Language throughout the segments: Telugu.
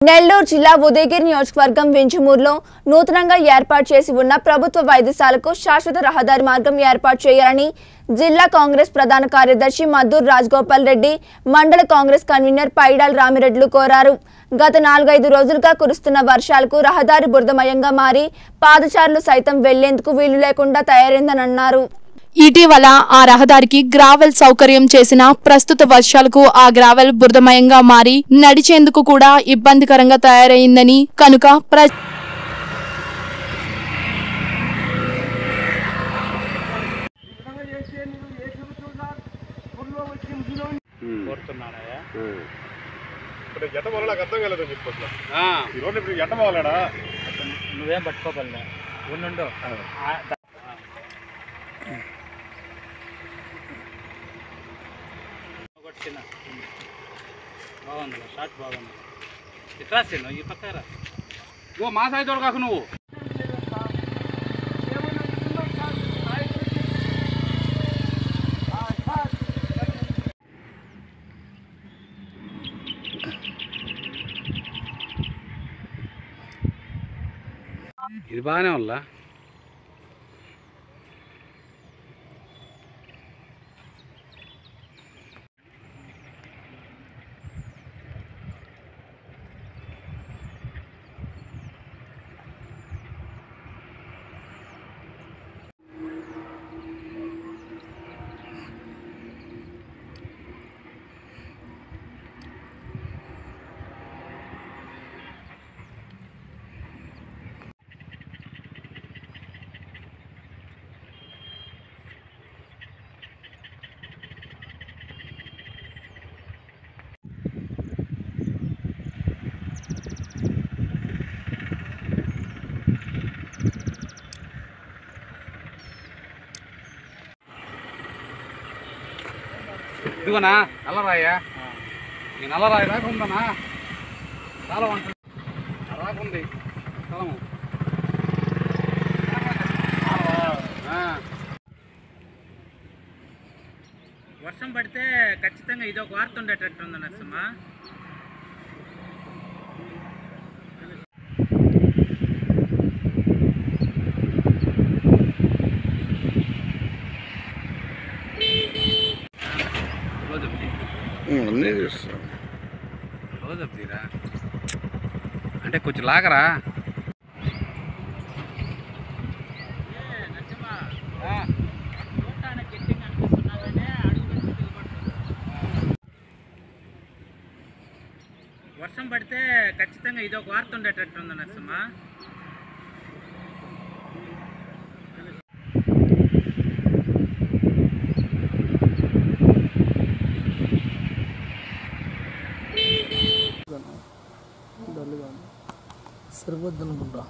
నెల్లూరు జిల్లా ఉదయగిరి నియోజకవర్గం వెంచుమూరులో నూతనంగా ఏర్పాటు చేసి ఉన్న ప్రభుత్వ వైద్యశాలకు శాశ్వత రహదారి మార్గం ఏర్పాటు చేయాలని జిల్లా కాంగ్రెస్ ప్రధాన కార్యదర్శి మద్దూరు రాజగోపాల్ రెడ్డి మండల కాంగ్రెస్ కన్వీనర్ పైడాల్ రామిరెడ్లు కోరారు గత నాలుగైదు రోజులుగా కురుస్తున్న వర్షాలకు రహదారి బురదమయంగా మారి పాదచారులు సైతం వెళ్లేందుకు వీలు లేకుండా తయారైందనన్నారు ఇటీవల ఆ రహదారికి గ్రావెల్ సౌకర్యం చేసిన ప్రస్తుత వర్షాలకు ఆ గ్రావెల్ బురదమయంగా మారి నడిచేందుకు కూడా ఇబ్బందికరంగా తయారైందని కనుక ప్ర కోరుతున్నానయ్యా ఇప్పుడు ఎట్ట పోవాలో నాకు అర్థం కాలేదు చెప్పు అసలు ఆ, ఈ రోడ్లు ఇప్పుడు ఎట్ట పోవాలడా నువ్వేం పట్టుకోగలనే ఉండు ఆ, ద- ఒకటి చిన్న. బాగుంది షార్ట్ బాగుంది ఇట్లా నువ్వు ఈ పక్క రా ఓ మా సైడ్ తోడు కాకు నువ్వు ఇది బాగానే ఉందా ఇదిగోనా నల్లరాయా ఈ నల్లరాయి దాకా ఉందనా చాలా ఉంటుంది రాకుంది స్థలము ఆ. వర్షం పడితే ఖచ్చితంగా ఇది ఒక వార్త ఉండేటట్టు ఉంది నరసింహ రోజు అన్నీ చూస్తాం రోజు తీరా అంటే కొంచెం లాగరా వర్షం పడితే ఖచ్చితంగా ఇది ఒక వార్త ఉండేటట్టు ఉంది నరసింహ సరిపోద్ది అనుకుంటా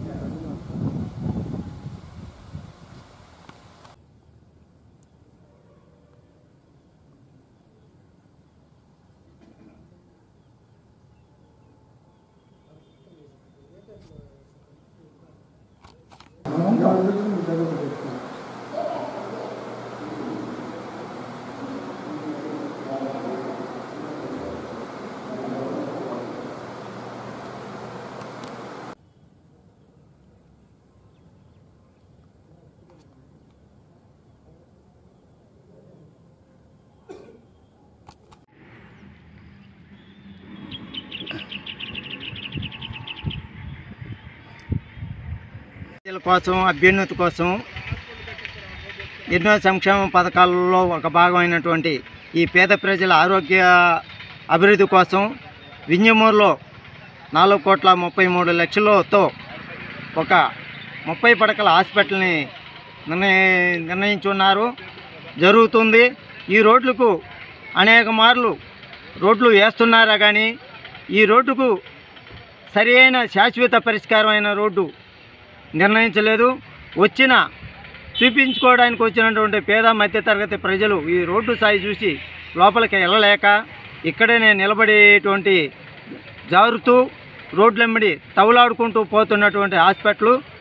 ప్రజల కోసం అభ్యున్నతి కోసం ఎన్నో సంక్షేమ పథకాలలో ఒక భాగమైనటువంటి ఈ పేద ప్రజల ఆరోగ్య అభివృద్ధి కోసం వింజమూరులో నాలుగు కోట్ల ముప్పై మూడు లక్షలతో ఒక ముప్పై పడకల హాస్పిటల్ని నిర్ణయ నిర్ణయించున్నారు జరుగుతుంది ఈ రోడ్లకు అనేక మార్లు రోడ్లు వేస్తున్నారా కానీ ఈ రోడ్డుకు సరి అయిన శాశ్వత పరిష్కారమైన రోడ్డు నిర్ణయించలేదు వచ్చిన చూపించుకోవడానికి వచ్చినటువంటి పేద మధ్యతరగతి ప్రజలు ఈ రోడ్డు సాయి చూసి లోపలికి వెళ్ళలేక ఇక్కడనే నిలబడేటువంటి జారుతూ రోడ్లెంబడి తవులాడుకుంటూ పోతున్నటువంటి హాస్పిటల్